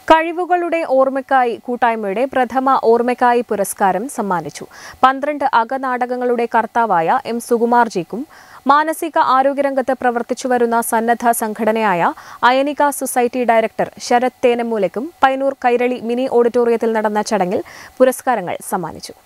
കഴിവുകളുടെ ഓർമ്മയ്ക്കായി കൂട്ടായ്മയുടെ പ്രഥമ ഓർമ്മയ്ക്കായി പുരസ്കാരം സമ്മാനിച്ചു പന്ത്രണ്ട് അകനാടകങ്ങളുടെ കർത്താവായ എം സുകുമാർജിക്കും മാനസിക ആരോഗ്യരംഗത്ത് പ്രവർത്തിച്ചു വരുന്ന സന്നദ്ധ സംഘടനയായ അയനിക സൊസൈറ്റി ഡയറക്ടർ ശരത് തേനമൂലയ്ക്കും പൈനൂർ കൈരളി മിനി ഓഡിറ്റോറിയത്തിൽ നടന്ന ചടങ്ങിൽ പുരസ്കാരങ്ങൾ സമ്മാനിച്ചു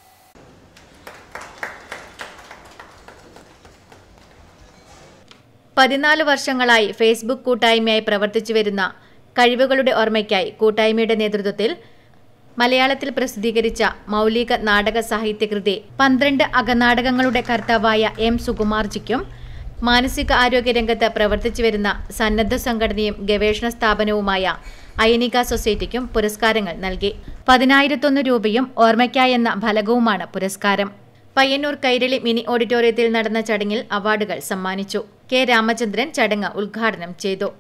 പതിനാല് വർഷങ്ങളായി ഫേസ്ബുക്ക് കൂട്ടായ്മയായി പ്രവർത്തിച്ചു വരുന്ന കഴിവുകളുടെ ഓർമ്മയ്ക്കായി കൂട്ടായ്മയുടെ നേതൃത്വത്തിൽ മലയാളത്തിൽ പ്രസിദ്ധീകരിച്ച മൗലിക നാടക സാഹിത്യകൃതി പന്ത്രണ്ട് അകനാടകങ്ങളുടെ കർത്താവായ എം സുകുമാർജിക്കും മാനസിക ആരോഗ്യ രംഗത്ത് പ്രവർത്തിച്ചു വരുന്ന സന്നദ്ധ സംഘടനയും ഗവേഷണ സ്ഥാപനവുമായ അയനിക സൊസൈറ്റിക്കും പുരസ്കാരങ്ങൾ നൽകി പതിനായിരത്തൊന്ന് രൂപയും ഓർമ്മയ്ക്കായെന്ന ഫലകവുമാണ് പുരസ്കാരം പയ്യന്നൂർ കൈരളി മിനി ഓഡിറ്റോറിയത്തിൽ നടന്ന ചടങ്ങിൽ അവാർഡുകൾ സമ്മാനിച്ചു കെ രാമചന്ദ്രൻ ചടങ്ങ് ഉദ്ഘാടനം ചെയ്തു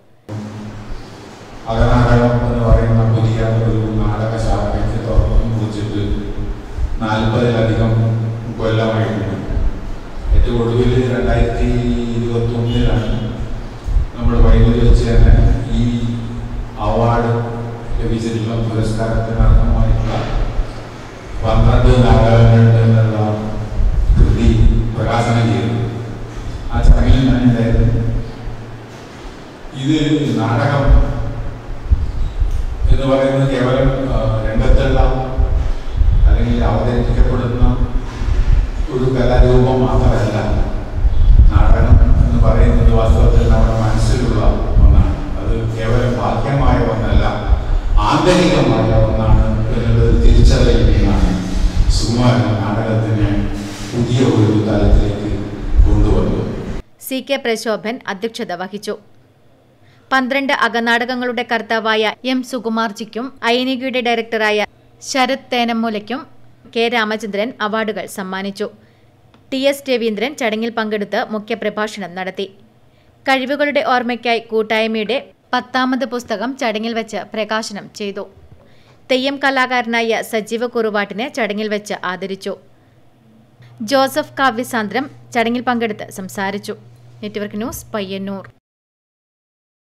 അകനാടകം എന്ന് പറയുന്ന പുതിയ ഒരു നാടകശാലയ്ക്ക് തുറന്നു കുറിച്ചിട്ട് നാൽപ്പതിലധികം കൊല്ലമായിട്ടുണ്ട് ഏറ്റവും ഒടുവിൽ രണ്ടായിരത്തി ഇരുപത്തി ഒന്നിലാണ് നമ്മൾ വൈദ്യുതി വെച്ച് തന്നെ ഈ അവാർഡ് ലഭിച്ചിട്ടുള്ള പുരസ്കാരത്തിന് അർഹമായിട്ടുള്ള പന്ത്രണ്ട് നാടകങ്ങളുടെ എന്നുള്ള കൃതി പ്രകാശനം ചെയ്തത് ആ ചടങ്ങിൽ ഞാൻ ഉണ്ടായിരുന്നു ഇത് നാടകം എന്ന് പറയുന്നത് കേവലം ആ, രംഗത്തുള്ള അല്ലെങ്കിൽ അവതരിപ്പിക്കപ്പെടുന്ന ഒരു കലാരൂപം മാത്രമല്ല നാടകം എന്ന് പറയുന്നത് വാസ്തവത്തിൽ നമ്മുടെ മനസ്സിലുള്ള ഒന്നാണ് അത് കേവലം ബാഹ്യമായ ഒന്നല്ല ആന്തരികമായ ഒന്നാണ് എന്നുള്ളത് തിരിച്ചറിയുന്നതാണ് സുകുമാരൻ നാടകത്തിനെ പുതിയ ഒരു തലത്തിലേക്ക് കൊണ്ടുവന്നത് സി കെ പ്രശോഭൻ അധ്യക്ഷത വഹിച്ചു പന്ത്രണ്ട് അകനാടകങ്ങളുടെ കർത്താവായ എം സുകുമാർജിക്കും അയനികയുടെ ഡയറക്ടറായ ശരത് തേനമൂലയ്ക്കും കെ രാമചന്ദ്രൻ അവാർഡുകൾ സമ്മാനിച്ചു ടി എസ് രവീന്ദ്രൻ ചടങ്ങിൽ പങ്കെടുത്ത് മുഖ്യപ്രഭാഷണം നടത്തി കഴിവുകളുടെ ഓർമ്മയ്ക്കായി കൂട്ടായ്മയുടെ പത്താമത് പുസ്തകം ചടങ്ങിൽ വെച്ച് പ്രകാശനം ചെയ്തു തെയ്യം കലാകാരനായ സജീവ കുറുവാട്ടിനെ ചടങ്ങിൽ വെച്ച് ആദരിച്ചു ജോസഫ് കാവ്യസാന്ദ്രം ചടങ്ങിൽ പങ്കെടുത്ത് സംസാരിച്ചു നെറ്റ്വർക്ക് ന്യൂസ് പയ്യന്നൂർ